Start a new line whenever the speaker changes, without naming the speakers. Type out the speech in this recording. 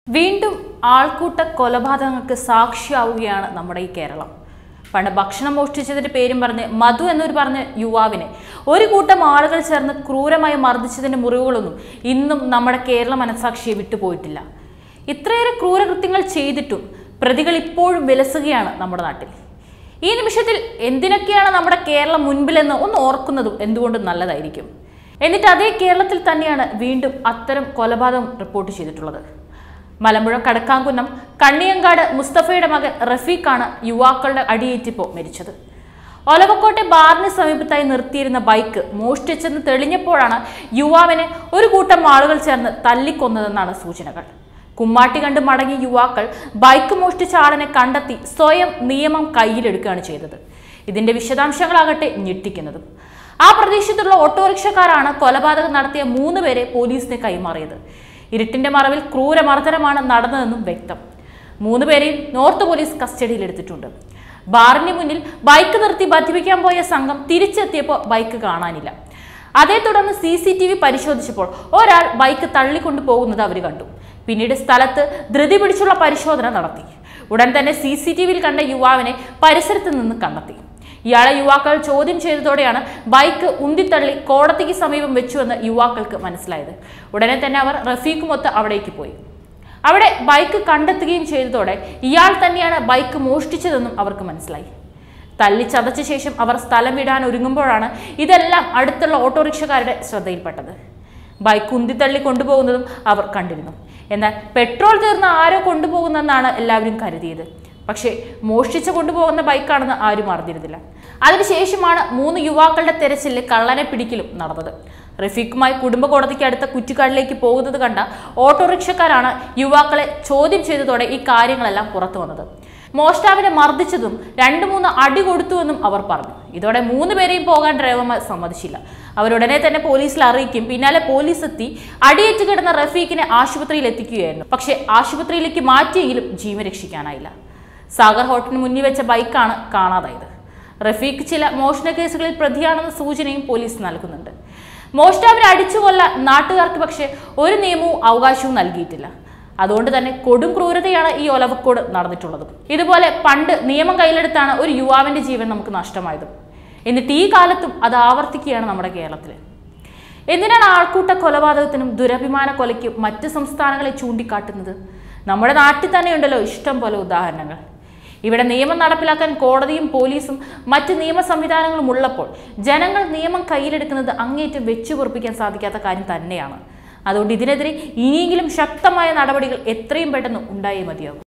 വീണ്ടും ആൾക്കൂട്ട കൊലപാതകങ്ങൾക്ക് സാക്ഷിയാവുകയാണ് നമ്മുടെ ഈ കേരളം പണ്ട് ഭക്ഷണം മോഷ്ടിച്ചതിന്റെ പേരും പറഞ്ഞ് മധു എന്നൊരു പറഞ്ഞ യുവാവിനെ ഒരു കൂട്ടം ആളുകൾ ചേർന്ന് ക്രൂരമായി മർദ്ദിച്ചതിന്റെ മുറിവുകളൊന്നും ഇന്നും നമ്മുടെ കേരള മനസാക്ഷിയെ വിട്ടുപോയിട്ടില്ല ഇത്രയേറെ ക്രൂരകൃത്യങ്ങൾ ചെയ്തിട്ടും പ്രതികൾ ഇപ്പോഴും വിലസുകയാണ് നമ്മുടെ നാട്ടിൽ ഈ നിമിഷത്തിൽ എന്തിനൊക്കെയാണ് നമ്മുടെ കേരളം മുൻപിലെന്ന് ഒന്ന് ഓർക്കുന്നതും എന്തുകൊണ്ടും നല്ലതായിരിക്കും എന്നിട്ട് അതേ കേരളത്തിൽ തന്നെയാണ് വീണ്ടും അത്തരം കൊലപാതകം റിപ്പോർട്ട് ചെയ്തിട്ടുള്ളത് മലമ്പുഴ കടക്കാങ്കുന്നം കണ്ണിയങ്കാട് മുസ്തഫയുടെ മകൻ റഫീഖാണ് യുവാക്കളുടെ അടിയേറ്റിപ്പോൾ മരിച്ചത് ഒലവക്കോട്ടെ ബാറിന് സമീപത്തായി നിർത്തിയിരുന്ന ബൈക്ക് മോഷ്ടിച്ചെന്ന് തെളിഞ്ഞപ്പോഴാണ് യുവാവിനെ ഒരു കൂട്ടം ആളുകൾ ചേർന്ന് തല്ലിക്കൊന്നതെന്നാണ് സൂചനകൾ കുമ്മാട്ടി കണ്ട് മടങ്ങിയ യുവാക്കൾ ബൈക്ക് മോഷ്ടിച്ച ആളിനെ കണ്ടെത്തി സ്വയം നിയമം കയ്യിലെടുക്കുകയാണ് ചെയ്തത് ഇതിന്റെ വിശദാംശങ്ങളാകട്ടെ ഞെട്ടിക്കുന്നതും ആ പ്രദേശത്തുള്ള ഓട്ടോറിക്ഷക്കാരാണ് കൊലപാതകം നടത്തിയ മൂന്ന് പേരെ പോലീസിന് കൈമാറിയത് ഇരുട്ടിന്റെ മറവിൽ ക്രൂരമർദ്ദനമാണ് നടന്നതെന്നും വ്യക്തം മൂന്ന് പേരെയും നോർത്ത് പോലീസ് കസ്റ്റഡിയിലെടുത്തിട്ടുണ്ട് ബാറിന് മുന്നിൽ ബൈക്ക് നിർത്തി മദ്യപിക്കാൻ പോയ സംഘം തിരിച്ചെത്തിയപ്പോൾ ബൈക്ക് കാണാനില്ല അതേ തുടർന്ന് സി സി ടി വി പരിശോധിച്ചപ്പോൾ ഒരാൾ ബൈക്ക് തള്ളിക്കൊണ്ടു പോകുന്നത് അവർ കണ്ടു പിന്നീട് സ്ഥലത്ത് ധൃതി പിടിച്ചുള്ള പരിശോധന നടത്തി ഉടൻ തന്നെ സി സി ടി വിയിൽ കണ്ട യുവാവിനെ പരിസരത്ത് നിന്ന് കണ്ടെത്തി ഇയാളെ യുവാക്കൾ ചോദ്യം ചെയ്തതോടെയാണ് ബൈക്ക് ഉന്തിത്തള്ളി കോടതിക്ക് സമീപം വെച്ചുവെന്ന് യുവാക്കൾക്ക് മനസ്സിലായത് ഉടനെ തന്നെ അവർ റഫീഖുമൊത്ത് അവിടേക്ക് പോയി അവിടെ ബൈക്ക് കണ്ടെത്തുകയും ചെയ്തതോടെ ഇയാൾ തന്നെയാണ് ബൈക്ക് മോഷ്ടിച്ചതെന്നും അവർക്ക് മനസ്സിലായി തല്ലി ചതച്ച ശേഷം അവർ സ്ഥലം വിടാൻ ഒരുങ്ങുമ്പോഴാണ് ഇതെല്ലാം അടുത്തുള്ള ഓട്ടോറിക്ഷക്കാരുടെ ശ്രദ്ധയിൽപ്പെട്ടത് ബൈക്ക് ഉന്തിത്തള്ളി കൊണ്ടുപോകുന്നതും അവർ കണ്ടിരുന്നു എന്നാൽ പെട്രോൾ തീർന്ന ആരോ കൊണ്ടുപോകുന്നെന്നാണ് എല്ലാവരും കരുതിയത് പക്ഷേ മോഷ്ടിച്ച് കൊണ്ടുപോകുന്ന ബൈക്കാണെന്ന് ആരും അറിഞ്ഞിരുന്നില്ല അതിനുശേഷമാണ് മൂന്ന് യുവാക്കളുടെ തെരച്ചിലിൽ കള്ളനെ പിടിക്കലും നടന്നത് റഫീഖുമായി കുടുംബ കോടതിക്ക് അടുത്ത കുറ്റിക്കാടിലേക്ക് പോകുന്നത് കണ്ട ഓട്ടോറിക്ഷക്കാരാണ് യുവാക്കളെ ചോദ്യം ചെയ്തതോടെ ഈ കാര്യങ്ങളെല്ലാം പുറത്തു വന്നത് മോഷ്ടാവിനെ മർദ്ദിച്ചതും രണ്ടു മൂന്ന് അടി കൊടുത്തുവെന്നും അവർ പറഞ്ഞു ഇതോടെ മൂന്ന് പേരെയും പോകാൻ ഡ്രൈവർമാർ സമ്മതിച്ചില്ല അവരുടനെ തന്നെ പോലീസിൽ അറിയിക്കും പിന്നാലെ പോലീസ് എത്തി അടിയേറ്റ് കിടന്ന റഫീഖിനെ ആശുപത്രിയിൽ എത്തിക്കുകയായിരുന്നു പക്ഷേ ആശുപത്രിയിലേക്ക് മാറ്റിയെങ്കിലും ജീവൻ രക്ഷിക്കാനായില്ല സാഗർ ഹോട്ടലിന് മുന്നിൽ വെച്ച ബൈക്കാണ് കാണാതായത് റഫീഖ് ചില മോഷണ കേസുകളിൽ പ്രതിയാണെന്ന സൂചനയും പോലീസ് നൽകുന്നുണ്ട് മോഷ്ടാവിനെ അടിച്ചു കൊല്ലാൻ നാട്ടുകാർക്ക് പക്ഷേ ഒരു നിയമവും അവകാശവും നൽകിയിട്ടില്ല അതുകൊണ്ട് തന്നെ കൊടും ക്രൂരതയാണ് ഈ ഒലവക്കോട് നടന്നിട്ടുള്ളതും ഇതുപോലെ പണ്ട് നിയമം കയ്യിലെടുത്താണ് ഒരു യുവാവിന്റെ ജീവൻ നമുക്ക് നഷ്ടമായതും എന്നിട്ട് ഈ കാലത്തും അത് ആവർത്തിക്കുകയാണ് നമ്മുടെ കേരളത്തിൽ എന്തിനാണ് ആൾക്കൂട്ട കൊലപാതകത്തിനും ദുരഭിമാന കൊലയ്ക്കും മറ്റ് സംസ്ഥാനങ്ങളെ ചൂണ്ടിക്കാട്ടുന്നത് നമ്മുടെ നാട്ടിൽ തന്നെയുണ്ടല്ലോ ഇഷ്ടം പോലെ ഉദാഹരണങ്ങൾ ഇവിടെ നിയമം നടപ്പിലാക്കാൻ കോടതിയും പോലീസും മറ്റ് നിയമ സംവിധാനങ്ങളും ഉള്ളപ്പോൾ ജനങ്ങൾ നിയമം കയ്യിലെടുക്കുന്നത് അങ്ങേറ്റം വെച്ചു പൊറപ്പിക്കാൻ സാധിക്കാത്ത കാര്യം തന്നെയാണ് അതുകൊണ്ട് ഇതിനെതിരെ ഇനിയെങ്കിലും ശക്തമായ നടപടികൾ എത്രയും പെട്ടെന്ന് ഉണ്ടായേ മതിയാകും